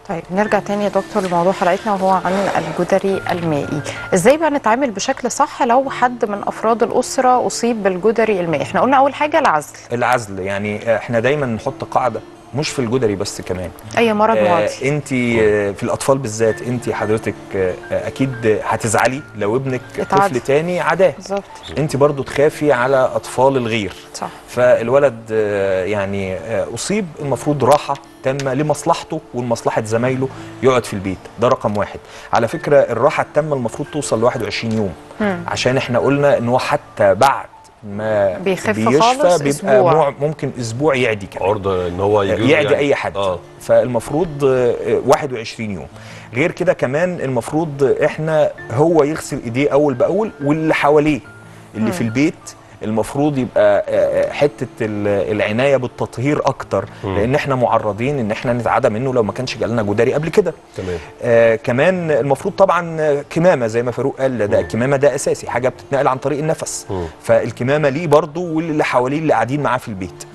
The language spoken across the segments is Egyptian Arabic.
طيب نرجع تاني يا دكتور لموضوع حلقتنا وهو عن الجدري المائي ازاي بقى نتعامل بشكل صح لو حد من افراد الاسره اصيب بالجدري المائي احنا قلنا اول حاجه العزل العزل يعني احنا دايما نحط قاعده مش في الجدري بس كمان اي مرض معدي انت في الاطفال بالذات انت حضرتك آه، اكيد هتزعلي لو ابنك اتعدى. طفل تاني عداه بالظبط انت برضو تخافي على اطفال الغير صح فالولد آه، يعني آه، اصيب المفروض راحه تامه لمصلحته ولمصلحه زمايله يقعد في البيت ده رقم واحد على فكره الراحه التامه المفروض توصل ل 21 يوم مم. عشان احنا قلنا ان هو حتى بعد ما بيخف بيشفى خالص بيبقى أسبوع. مع- ممكن اسبوع يعدي كمان عرضه ان هو يجوز يعدي يعني. اي حد اه فالمفروض آه، آه، 21 يوم غير كده كمان المفروض احنا هو يغسل ايديه اول باول واللي حواليه اللي في البيت المفروض يبقى آه، آه، حته ال- العنايه بالتطهير اكتر مم. لان احنا معرضين ان احنا نتعدى منه لو ما كانش جالنا جداري قبل كده تمام آه كمان المفروض طبعا آه، كمامه زي ما فاروق قال ده مم. الكمامه ده اساسي حاجه بتتنقل عن طريق النفس مم. فالكمامه ليه برضه واللي حواليه اللي قاعدين معاه في البيت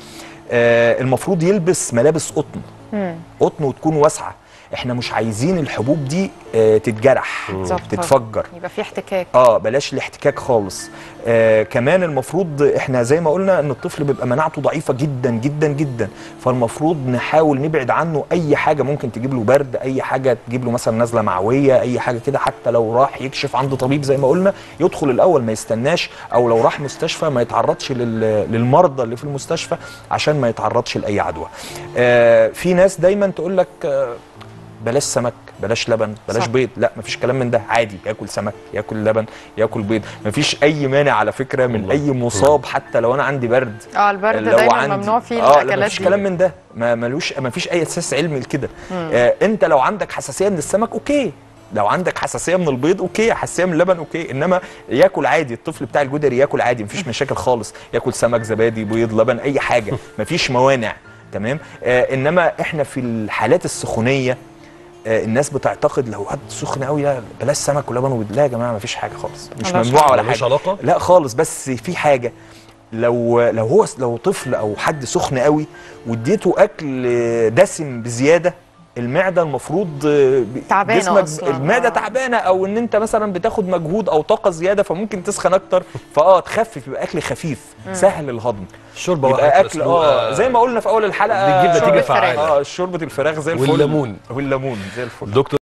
آه المفروض يلبس ملابس قطن مم. قطن وتكون واسعه احنا مش عايزين الحبوب دي آه تتجرح بالظبط. تتفجر يبقى في احتكاك اه بلاش الاحتكاك خالص آه كمان المفروض احنا زي ما قلنا ان الطفل بيبقى مناعته ضعيفه جدا جدا جدا فالمفروض نحاول نبعد عنه اي حاجه ممكن تجيب له برد اي حاجه تجيب له مثلا نزله معويه اي حاجه كده حتى لو راح يكشف عند طبيب زي ما قلنا يدخل الاول ما يستناش او لو راح مستشفى ما يتعرضش لل- للمرضى اللي في المستشفى عشان ما يتعرضش لاي عدوى آه في ناس دايما تقول لك آه بلاش سمك بلاش لبن بلاش صح. بيض لا مفيش كلام من ده عادي ياكل سمك ياكل لبن ياكل بيض مفيش اي مانع على فكره من والله. اي مصاب حتى لو انا عندي برد اه البرد لو دايما عندي- ممنوع فيه اه لا الاكلات مفيش دي كلام من ده ما ملوش ما فيش اي اساس علمي لكده آه انت لو عندك حساسيه من السمك اوكي لو عندك حساسيه من البيض اوكي حساسيه من اللبن اوكي انما ياكل عادي الطفل بتاع الجدري ياكل عادي مفيش مشاكل خالص ياكل سمك زبادي بيض لبن اي حاجه مفيش موانع تمام آه انما احنا في الحالات السخونيه آه، الناس بتعتقد لو حد سخن قوي لا بلاش سمك ولبن وبيض لا يا جماعه مفيش حاجه خالص مش ملهاش ممنوع ولا ملهاش حاجه علاقه لا خالص بس في حاجه لو لو هو لو طفل او حد سخن قوي واديته اكل دسم بزياده المعده المفروض ب- تعبانة جسمك أصلاً. المعده آه. تعبانه او ان انت مثلا بتاخد مجهود او طاقه زياده فممكن تسخن اكتر فاه تخفف يبقى اكل خفيف سهل الهضم الشوربه يبقى بقى اكل اه زي ما قلنا في اول الحلقه بتجيب نتيجة شوربة- فعالة. اه شوربه الفراخ زي الفل والليمون. والليمون زي الفل دكتور